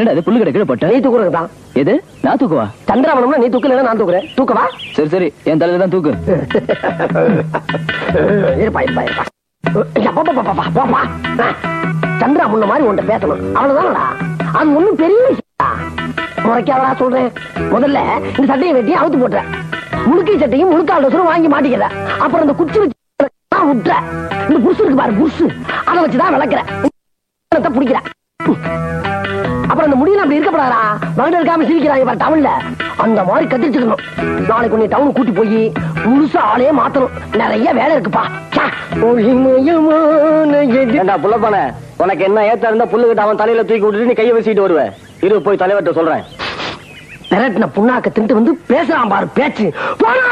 என்னடா அது புல்லு கடை கீழே போட்ட நீ தூக்குறது தான் எது நான் தூக்குவா சந்திராவணம்னா நீ தூக்கல நான் தூக்குறேன் தூக்கவா சரி சரி என் தலையில தான் தூக்கு இருப்பா இருப்பா இருப்பா ஐயா, போ, போ, போ, போ, போ, போ. ஆ, சந்திரா முன்ன மாதிரி உன்ட்ட பேசணும் அவ்வளவுதானடா அது ஒண்ணும் பெரிய விஷயம்டா. முறைக்காதடா சொல்றேன் முதல்ல இந்த சட்டையை வெட்டி அவுத்து போட்டுற முழுக்கை சட்டையும் முழுக்கால் டோசரும் வாங்கி மாட்டிக்கிற அப்புறம் இந்த குச்சி வச்சு நான் விட்டுற இந்த புருஷு இருக்கு பாரு புருஷு அதை வச்சுதான் விளக்குற பிடிக்கிற அப்புறம் இந்த முடியல அப்படி இருக்கப்படாதா மகன் இருக்காம சிரிக்கிறாங்க பாரு டவுன்ல அந்த மாதிரி கத்திரிச்சுக்கணும் நாளைக்கு உன்னை டவுன் கூட்டி போய் முழுசா ஆளையே மாத்தணும் நிறைய வேலை இருக்குப்பா ச்சே. ஒளிமயமான எதி- ஏண்டா புள்ளப்பான உனக்கு என்ன ஏத்த இருந்தா புல்லுகிட்ட அவன் தலையில தூக்கி விட்டுட்டு நீ கையை வீசிட்டு வருவேன் இரு போய் தலைவர்கிட்ட சொல்றேன் மிரட்டின புண்ணாக்க தின்ட்டு வந்து பேசுறான் பாரு பேச்சு போடா.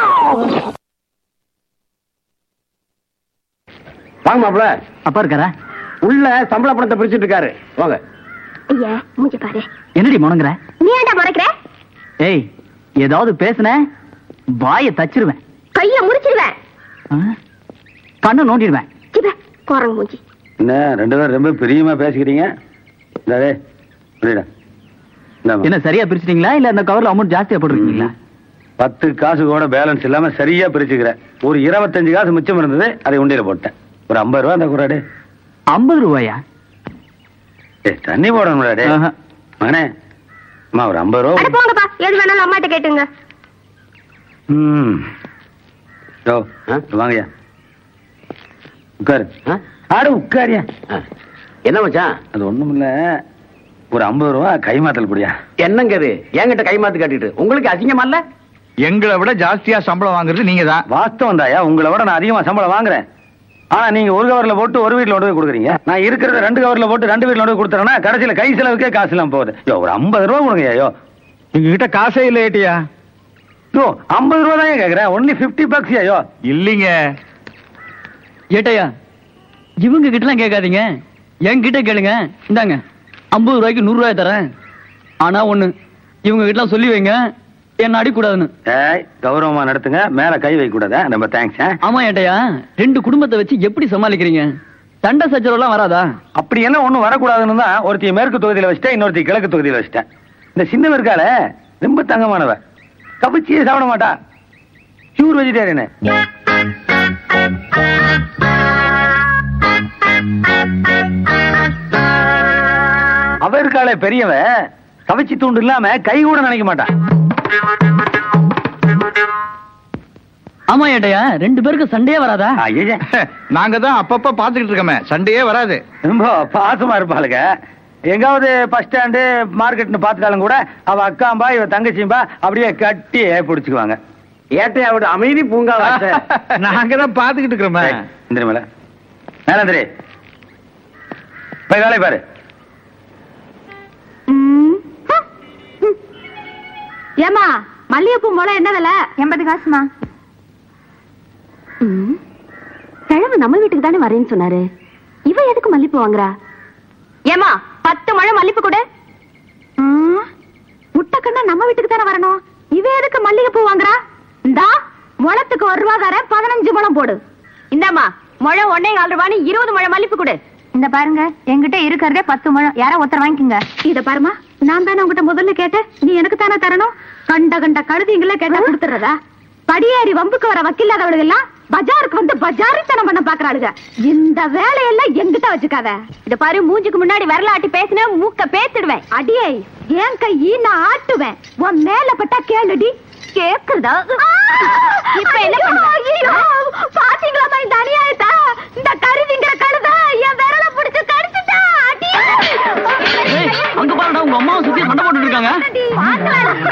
வாங்க மாப்ள அப்பா இருக்காரா உள்ள சம்பள பணத்தை பிரிச்சுட்டு இருக்காரு வாங்க ஐயா மூஞ்ச பாரு என்னடி முணங்குற நீ ஏன்டா முறைக்கிற ஏய் ஏதாவது பேசுன வாயை தச்சிருவேன் கைய முறிச்சிருவேன் ஆ? கண்ணை நோண்டிடுவேன் சிப்ப குரங்கு மூஞ்சி என்ன ரெண்டு பேரும் ரொம்ப பிரியமா பேசிக்கிறீங்க இந்தாடே, புரியுதா? இந்தாம்மா. என்ன சரியா பிரிச்சிட்டீங்களா இல்ல அந்த கவர்ல அமௌண்ட் ஜாஸ்தியா போட்டிருக்கீங்களா பத்து காசு கூட பேலன்ஸ் இல்லாம சரியா பிரிச்சுக்கிறேன் ஒரு இருபத்தஞ்சு காசு மிச்சம் இருந்தது அதை உண்டியில போட்டேன் ஒரு ஐம்பது ரூபா அந்த குறாடே ஐம்பது ரூபாயா ஏ தண்ணி போடணும்டாடே ஆஹா. மகனே அம்மா ஒரு ஐம்பது அட ரூபா போங்கப்பா எது வேணாலும் அம்மாட்ட கேட்டுங்க ம் யோ, வாங்கய்யா உட்காரு ஆடு உட்காரியா என்ன மச்சான் அது ஒண்ணும் இல்ல ஒரு ஐம்பது ரூபா கைமாத்தல் குடியா என்னங்க இது என்கிட்ட கைமாத்து காட்டிட்டு உங்களுக்கு அசிங்கமா இல்ல எங்களை விட ஜாஸ்தியா சம்பளம் வாங்குறது நீங்க தான் வாஸ்தவம் தாயா உங்களை விட நான் அதிகமா சம்பளம் வாங்குறேன் ஆனா நீங்க ஒரு கவர்ல போட்டு ஒரு வீட்ல கொண்டு போய் கொடுக்குறீங்க நான் இருக்கிறத ரெண்டு கவர்ல போட்டு ரெண்டு வீட்ல கொண்டு போய் கொடுத்துறேன்னா கடைசியில கை செலவுக்கே காசு இல்லாம போகுது யோ ஒரு ஐம்பது ரூபா கொடுங்க யோ எங்க கிட்ட காசே இல்ல ஏட்டியா யோ ஐம்பது ரூபா தான் கேக்குறேன் ஒன்லி பிப்டி பக்ஸ் யோ இல்லீங்க ஏட்டையா இவங்க கிட்ட எல்லாம் கேட்காதீங்க என்கிட்ட கேளுங்க இந்தாங்க ஐம்பது ரூபாய்க்கு நூறு ரூபாய் தரேன் ஆனா ஒண்ணு இவங்க கிட்ட எல்லாம் சொல்லி வைங்க என்ன அடிக்கூடாதுன்னு ஏய் கௌரவமா நடத்துங்க மேல கை வைக்க கூடாதா ரொம்ப தேங்க்ஸ் ஆமா ஏட்டையா ரெண்டு குடும்பத்தை வச்சு எப்படி சமாளிக்கிறீங்க சண்டை சச்சரவு எல்லாம் வராதா அப்படி என்ன ஒண்ணும் வரக்கூடாதுன்னு தான் ஒருத்தி மேற்கு தொகுதியில வச்சுட்டேன் இன்னொருத்தி கிழக்கு தொகுதியில வச்சுட்டேன் இந்த சின்ன இருக்கால ரொம்ப தங்கமானவ கபிச்சியே சாப்பிட மாட்டா பியூர் வெஜிடேரியனு அவ இருக்காளே பெரியவ கவிச்சி தூண்டு இல்லாம கை கூட நினைக்க மாட்டா ஆமா ஏட்டையா ரெண்டு பேருக்கு சண்டையே வராதா ஐயே நாங்க தான் அப்பப்ப பாத்துக்கிட்டு இருக்கோமே சண்டையே வராது ரொம்ப பாசமா இருப்பாளுங்க எங்காவது பஸ் ஸ்டாண்டு மார்க்கெட்னு பார்த்துட்டாலும் கூட அவ அக்காம்பா இவ தங்கச்சிம்பா அப்படியே கட்டி பிடிச்சுக்குவாங்க ஏட்டையாவோட அமைதி பூங்கா நாங்க தான் பாத்துக்கிட்டு இருக்கிறோமே ஏய், இந்திரி மேல மேல இந்திரி போய் வேலையை பாரு ஏமா மல்லிகைப்பூ முளை என்ன விலை எண்பது காசுமா கிழவு நம்ம வீட்டுக்கு தானே வரேன்னு சொன்னாரு இவ எதுக்கு மல்லிப்பூ வாங்குறா ஏமா பத்து முழம் மல்லிப்பூ கொடு முட்டைக்கண்ணா நம்ம வீட்டுக்கு தானே வரணும் இவ எதுக்கு மல்லிகைப்பூ வாங்குறா இந்தா முளத்துக்கு ஒரு ரூபா தரேன் பதினஞ்சு முழம் போடு இந்தாம்மா முழம் ஒன்னே கால் ரூபான்னு இருபது முழம் மல்லிப்பூ கொடு இந்த பாருங்க என்கிட்ட இருக்கிறதே பத்து முழம் யாரோ ஒருத்தர் வாங்கிக்கோங்க இத பாருமா நான் தானே உங்ககிட்ட முதல்ல கேட்டேன் நீ எனக்கு தானே தரணும் கண்ட கண்ட கழுதிங்கள கேட்டா கொடுத்துறதா படியேறி வம்புக்கு வர வக்கில்லாதவளுங்க எல்லாம் பஜாருக்கு வந்து பஜாரித்தனம் பண்ண பாக்குறாளுங்க இந்த வேலையெல்லாம் எங்கிட்ட வச்சுக்காத இத பாரு மூஞ்சுக்கு முன்னாடி வரல ஆட்டி பேசின மூக்க பேத்துடுவேன் அடியே ஏன் கையி நான் ஆட்டுவேன் உன் மேல பட்டா கேளுடி கேக்குதா இப்ப என்ன பண்ணுவ பாத்தீங்களா இந்த அநியாயத்தா இந்த கருதிங்கிற கழுத என் விரல புடிச்சு கடிச்சுட்டா அடி ஏய், அங்க பாருடா உங்க அம்மாவை சுத்தி சண்டை போட்டுட்டு இருக்காங்க அடி, வாங்க.